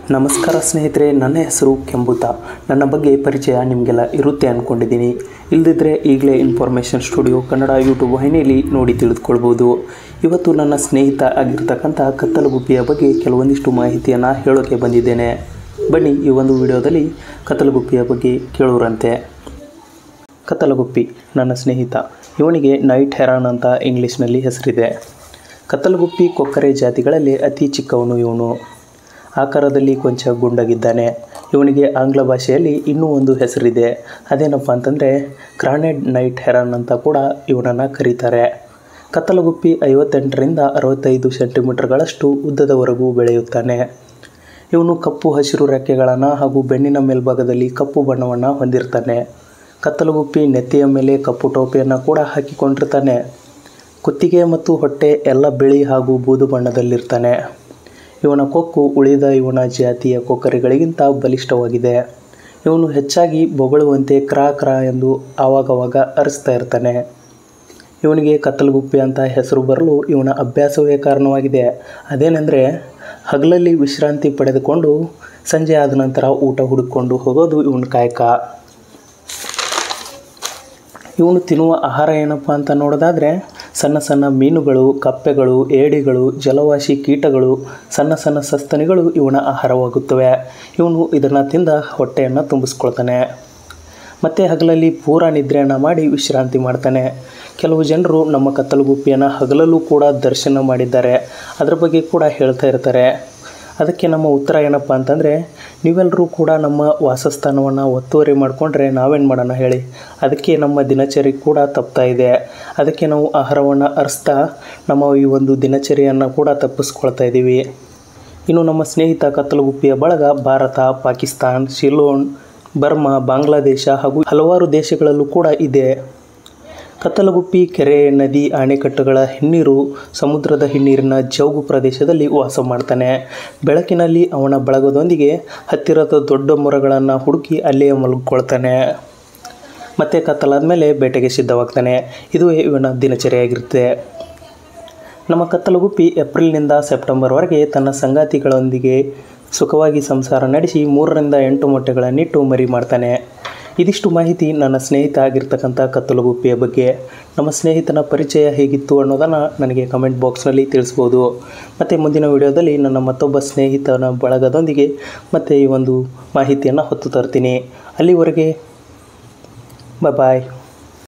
ನಮಸ್ಕಾರ ಸ್ನೇಹಿತರೆ ನನ್ನ ಹೆಸರು ಕೆಂಬುತ ನನ್ನ ಬಗ್ಗೆ ಪರಿಚಯ ನಿಮಗೆಲ್ಲ ಇರುತ್ತೆ ಅಂದ್ಕೊಂಡಿದ್ದೀನಿ ಇಲ್ಲದಿದ್ದರೆ ಈಗಲೇ ಇನ್ಫಾರ್ಮೇಷನ್ ಸ್ಟುಡಿಯೋ ಕನ್ನಡ ಯೂಟ್ಯೂಬ್ ವಾಹಿನಿಯಲ್ಲಿ ನೋಡಿ ತಿಳಿದುಕೊಳ್ಬೋದು ಇವತ್ತು ನನ್ನ ಸ್ನೇಹಿತ ಆಗಿರ್ತಕ್ಕಂಥ ಕತ್ತಲಗುಪ್ಪಿಯ ಬಗ್ಗೆ ಕೆಲವೊಂದಿಷ್ಟು ಮಾಹಿತಿಯನ್ನು ಹೇಳೋಕ್ಕೆ ಬಂದಿದ್ದೇನೆ ಬನ್ನಿ ಈ ಒಂದು ವಿಡಿಯೋದಲ್ಲಿ ಕತ್ತಲಗುಪ್ಪಿಯ ಬಗ್ಗೆ ಕೇಳೋರಂತೆ ಕತ್ತಲಗುಪ್ಪಿ ನನ್ನ ಸ್ನೇಹಿತ ಇವನಿಗೆ ನೈಟ್ ಹೆರಾನ್ ಅಂತ ಇಂಗ್ಲೀಷ್ನಲ್ಲಿ ಹೆಸರಿದೆ ಕತ್ತಲಗುಪ್ಪಿ ಕೊಕ್ಕರೆ ಜಾತಿಗಳಲ್ಲಿ ಅತಿ ಚಿಕ್ಕವನು ಇವನು ಆಕಾರದಲ್ಲಿ ಕೊಂಚ ಗುಂಡಗಿದ್ದಾನೆ ಇವನಿಗೆ ಆಂಗ್ಲ ಭಾಷೆಯಲ್ಲಿ ಇನ್ನೂ ಒಂದು ಹೆಸರಿದೆ ಅದೇನಪ್ಪ ಅಂತಂದರೆ ಕ್ರಾನೆಡ್ ನೈಟ್ ಹೆರಾನ್ ಅಂತ ಕೂಡ ಇವನನ್ನು ಕರೀತಾರೆ ಕತ್ತಲಗುಪ್ಪಿ ಐವತ್ತೆಂಟರಿಂದ ಅರವತ್ತೈದು ಸೆಂಟಿಮೀಟರ್ಗಳಷ್ಟು ಉದ್ದದವರೆಗೂ ಬೆಳೆಯುತ್ತಾನೆ ಇವನು ಕಪ್ಪು ಹಸಿರು ರೆಕ್ಕೆಗಳನ್ನು ಹಾಗೂ ಬೆನ್ನಿನ ಮೇಲ್ಭಾಗದಲ್ಲಿ ಕಪ್ಪು ಬಣ್ಣವನ್ನು ಹೊಂದಿರ್ತಾನೆ ಕತ್ತಲಗುಪ್ಪಿ ನೆತ್ತಿಯ ಮೇಲೆ ಕಪ್ಪು ಟೋಪಿಯನ್ನು ಕೂಡ ಹಾಕಿಕೊಂಡಿರ್ತಾನೆ ಕುತ್ತಿಗೆ ಮತ್ತು ಹೊಟ್ಟೆ ಎಲ್ಲ ಬಿಳಿ ಹಾಗೂ ಬೂದು ಬಣ್ಣದಲ್ಲಿರ್ತಾನೆ ಇವನ ಕೊಕ್ಕು ಉಳಿದ ಇವನ ಜಾತಿಯ ಕೊಕ್ಕರೆಗಳಿಗಿಂತ ಬಲಿಷ್ಠವಾಗಿದೆ ಇವನು ಹೆಚ್ಚಾಗಿ ಬೊಗಳುವಂತೆ ಕ್ರಾ ಕ್ರಾ ಎಂದು ಆವಾಗವಾಗ ಅರಿಸ್ತಾ ಇರ್ತಾನೆ ಇವನಿಗೆ ಕತ್ತಲಗುಪ್ಪಿ ಅಂತ ಹೆಸರು ಬರಲು ಇವನ ಅಭ್ಯಾಸವೇ ಕಾರಣವಾಗಿದೆ ಅದೇನೆಂದರೆ ಹಗಲಲ್ಲಿ ವಿಶ್ರಾಂತಿ ಪಡೆದುಕೊಂಡು ಸಂಜೆ ಆದ ನಂತರ ಊಟ ಹುಡುಕೊಂಡು ಹೋಗೋದು ಇವನ ಕಾಯಕ ಇವನು ತಿನ್ನುವ ಆಹಾರ ಏನಪ್ಪ ಅಂತ ನೋಡೋದಾದರೆ ಸಣ್ಣ ಸಣ್ಣ ಮೀನುಗಳು ಕಪ್ಪೆಗಳು ಏಡಿಗಳು ಜಲವಾಸಿ ಕೀಟಗಳು ಸಣ್ಣ ಸಣ್ಣ ಸಸ್ತನಿಗಳು ಇವನ ಆಹಾರವಾಗುತ್ತವೆ ಇವನು ಇದನ್ನು ತಿಂದ ಹೊಟ್ಟೆಯನ್ನು ತುಂಬಿಸ್ಕೊಳ್ತಾನೆ ಮತ್ತು ಹಗಲಲ್ಲಿ ಪೂರ ನಿದ್ರೆಯನ್ನು ಮಾಡಿ ವಿಶ್ರಾಂತಿ ಮಾಡ್ತಾನೆ ಕೆಲವು ಜನರು ನಮ್ಮ ಕತ್ತಲಗುಪ್ಪಿಯನ್ನು ಹಗಲಲ್ಲೂ ಕೂಡ ದರ್ಶನ ಮಾಡಿದ್ದಾರೆ ಅದರ ಬಗ್ಗೆ ಕೂಡ ಹೇಳ್ತಾ ಇರ್ತಾರೆ ಅದಕ್ಕೆ ನಮ್ಮ ಉತ್ತರ ಏನಪ್ಪ ಅಂತಂದರೆ ನೀವೆಲ್ಲರೂ ಕೂಡ ನಮ್ಮ ವಾಸಸ್ಥಾನವನ್ನು ಒತ್ತುವರಿ ಮಾಡಿಕೊಂಡ್ರೆ ನಾವೇನು ಮಾಡೋಣ ಹೇಳಿ ಅದಕ್ಕೆ ನಮ್ಮ ದಿನಚರಿ ಕೂಡ ತಪ್ತಾ ಇದೆ ಅದಕ್ಕೆ ನಾವು ಆಹಾರವನ್ನು ಅರಿಸ್ತಾ ನಮ್ಮ ಈ ಒಂದು ದಿನಚರಿಯನ್ನು ಕೂಡ ತಪ್ಪಿಸ್ಕೊಳ್ತಾ ಇದ್ದೀವಿ ಇನ್ನು ನಮ್ಮ ಸ್ನೇಹಿತ ಕತ್ತಲಗುಪ್ಪಿಯ ಬಳಗ ಭಾರತ ಪಾಕಿಸ್ತಾನ್ ಸಿಲೋನ್ ಬರ್ಮಾ ಬಾಂಗ್ಲಾದೇಶ ಹಾಗೂ ಹಲವಾರು ದೇಶಗಳಲ್ಲೂ ಕೂಡ ಇದೆ ಕತ್ತಲಗುಪ್ಪಿ ಕೆರೆ ನದಿ ಅಣೆಕಟ್ಟುಗಳ ಹಿನ್ನೀರು ಸಮುದ್ರದ ಹಿನ್ನೀರಿನ ಜೌಗು ಪ್ರದೇಶದಲ್ಲಿ ವಾಸ ಮಾಡ್ತಾನೆ ಬೆಳಕಿನಲ್ಲಿ ಅವನ ಬಳಗದೊಂದಿಗೆ ಹತ್ತಿರದ ದೊಡ್ಡ ಮೊರಗಳನ್ನು ಹುಡುಕಿ ಅಲ್ಲಿಯೇ ಮಲಗಿಕೊಳ್ತಾನೆ ಮತ್ತೆ ಕತ್ತಲಾದ ಮೇಲೆ ಬೇಟೆಗೆ ಸಿದ್ಧವಾಗ್ತಾನೆ ಇದು ಇವನ ದಿನಚರಿಯಾಗಿರುತ್ತೆ ನಮ್ಮ ಕತ್ತಲಗುಪ್ಪಿ ಏಪ್ರಿಲ್ನಿಂದ ಸೆಪ್ಟೆಂಬರ್ವರೆಗೆ ತನ್ನ ಸಂಗಾತಿಗಳೊಂದಿಗೆ ಸುಖವಾಗಿ ಸಂಸಾರ ನಡೆಸಿ ಮೂರರಿಂದ ಎಂಟು ಮೊಟ್ಟೆಗಳನ್ನಿಟ್ಟು ಮರಿ ಮಾಡ್ತಾನೆ ಇದಿಷ್ಟು ಮಾಹಿತಿ ನನ್ನ ಸ್ನೇಹಿತ ಆಗಿರ್ತಕ್ಕಂಥ ಕತ್ತಲಗುಪ್ಪಿಯ ಬಗ್ಗೆ ನಮ್ಮ ಸ್ನೇಹಿತನ ಪರಿಚಯ ಹೇಗಿತ್ತು ಅನ್ನೋದನ್ನು ನನಗೆ ಕಮೆಂಟ್ ಬಾಕ್ಸ್ನಲ್ಲಿ ತಿಳಿಸ್ಬೋದು ಮತ್ತು ಮುಂದಿನ ವಿಡಿಯೋದಲ್ಲಿ ನನ್ನ ಮತ್ತೊಬ್ಬ ಸ್ನೇಹಿತನ ಬಳಗದೊಂದಿಗೆ ಮತ್ತೆ ಈ ಒಂದು ಮಾಹಿತಿಯನ್ನು ಹೊತ್ತು ತರ್ತೀನಿ ಅಲ್ಲಿವರೆಗೆ ಬಾಯ್ ಬಾಯ್